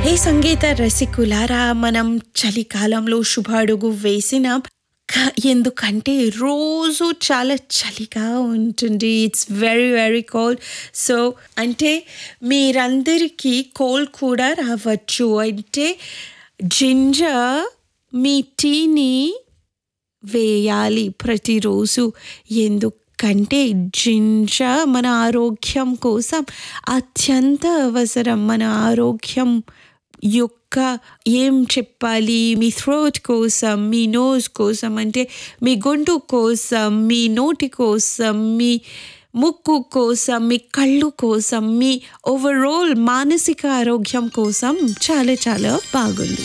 హే సంగీత రసికులారా మనం చలికాలంలో శుభ అడుగు వేసినాం క- ఎందుకంటే రోజు చాలా చలిగా ఉంటుంది it's very very cold so అంటే మీరందరికీ కోల్డ్ కూడా రావచ్చు అంటే జింజర్ మీ టీని వేయాలి ప్రతిరోజు ఎందుకంటే జింజర్ మన ఆరోగ్యం కోసం అత్యంత అవసరం మన ఆరోగ్యం యొక్క ఏం చెప్పాలి మీ థ్రోట్ కోసం మీ నోస్ కోసం అంటే మీ గొంతు కోసం మీ నోటి కోసం మీ ముక్కు కోసం మీ కళ్ళు కోసం మీ ఓవరాల్ మానసిక ఆరోగ్యం కోసం చాలా చాలా బాగుంది